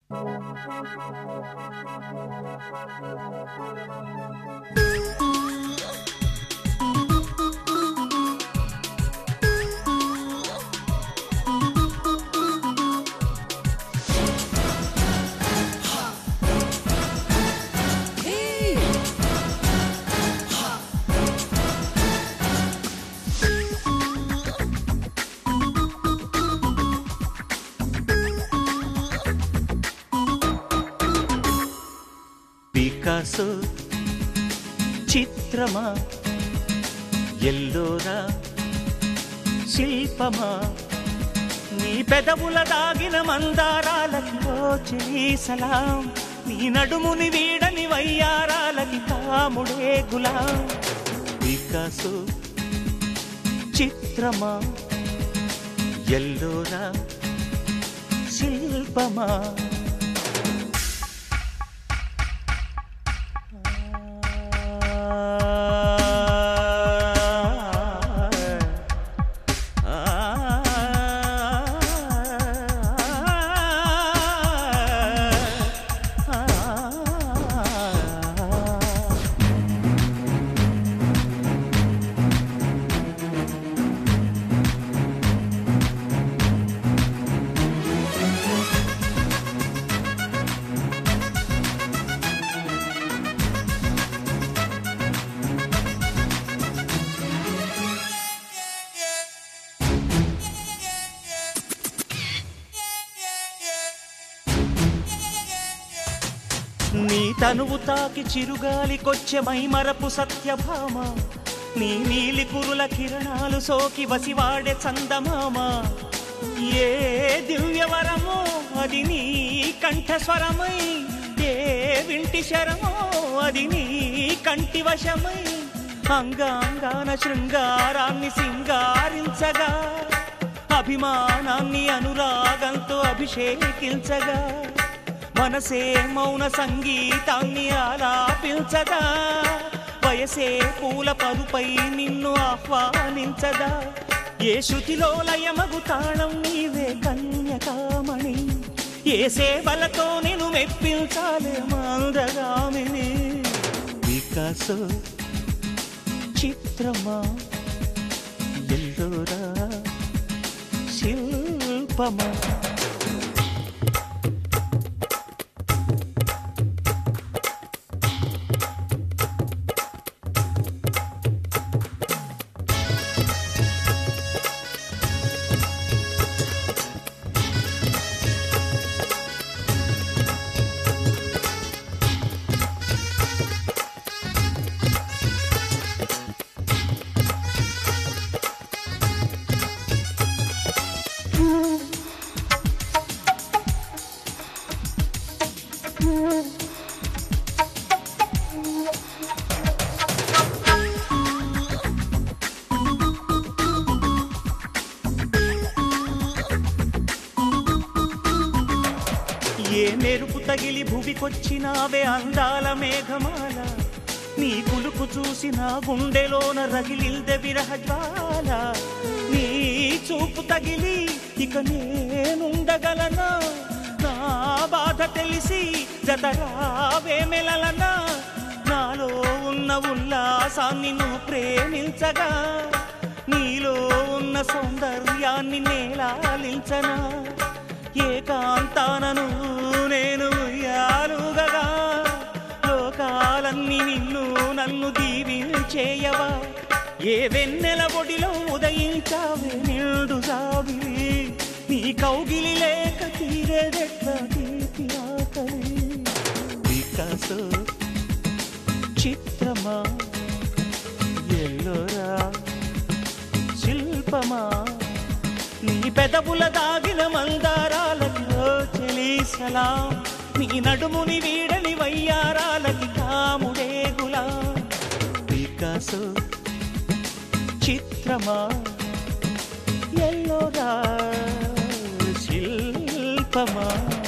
Picasso చిత్రమా ఎల్లోరా శిల్పమా నీ పెదవుల దాగిన మందారాలకి ఓ చెలి సలాం నీ నడుముని వీడని వయ్యారాలకి కాముడే గులాం పికాసో చిత్రమా ఎల్లోరా శిల్పమా నీ తనువు తాకి చిరుగాలికొచ్చే మైమరపు సత్యభామ నీ నీలి కురుల కిరణాలు సోకి వసివాడే చందమామ ఏ దివ్యవరమో అది నీ కంఠస్వరమై ఏ వింటి శరమో అది నీ కంటి వశమై అంగాంగాన శృంగారాన్ని సింగారించగా అభిమానాన్ని అనురాగంతో అభిషేకించగా మనసే మౌన సంగీతాన్ని ఆలాపించదా వయసే పూల పరుపై నిన్ను ఆహ్వానించదా ఏ శృతిలో లయమగు తాళం నీవే కన్యకామణి ఏ సేవలతో నేను మెప్పించాలే మందగామిని వికాస చిత్రమా ఎల్లోరా శిల్పమా ఏ మెరుపు తగిలి భువికొచ్చినావే అందాల మేఘమాల నీ కులుకు చూసి నా గుండెలోన రగిలిల్దె విరహ జ్వాల నీ చూపు తగిలి ఇక నేనుండగలనా నా బాధ తెలిసి జతరావే మెలలనా నాలో ఉన్న ఉల్లాసాన్ని నువ్వు ప్రేమించగా నీలో ఉన్న సౌందర్యాన్ని నేలాలించనా ఏకాంతానను నేను ఉయ్యాలుగగా లోకాలన్నీ నిన్ను నన్ను దీవించేయవా ఏ వెన్నెల ఒడిలో ఉదయించావే నిండు సాగిలి నీ కౌగిలి లేక తీరేదెట్లా తీపి ఆకలి వికాస చిత్రమా ఎల్లోరా శిల్పమా నీ పెదవుల దాగిన మందారాలలో చెలి సలాం నీ నడుముని వీడని వయ్యారాలకి కాముడే గులా వికాస చిత్రమా ఎల్లోరా శిల్పమా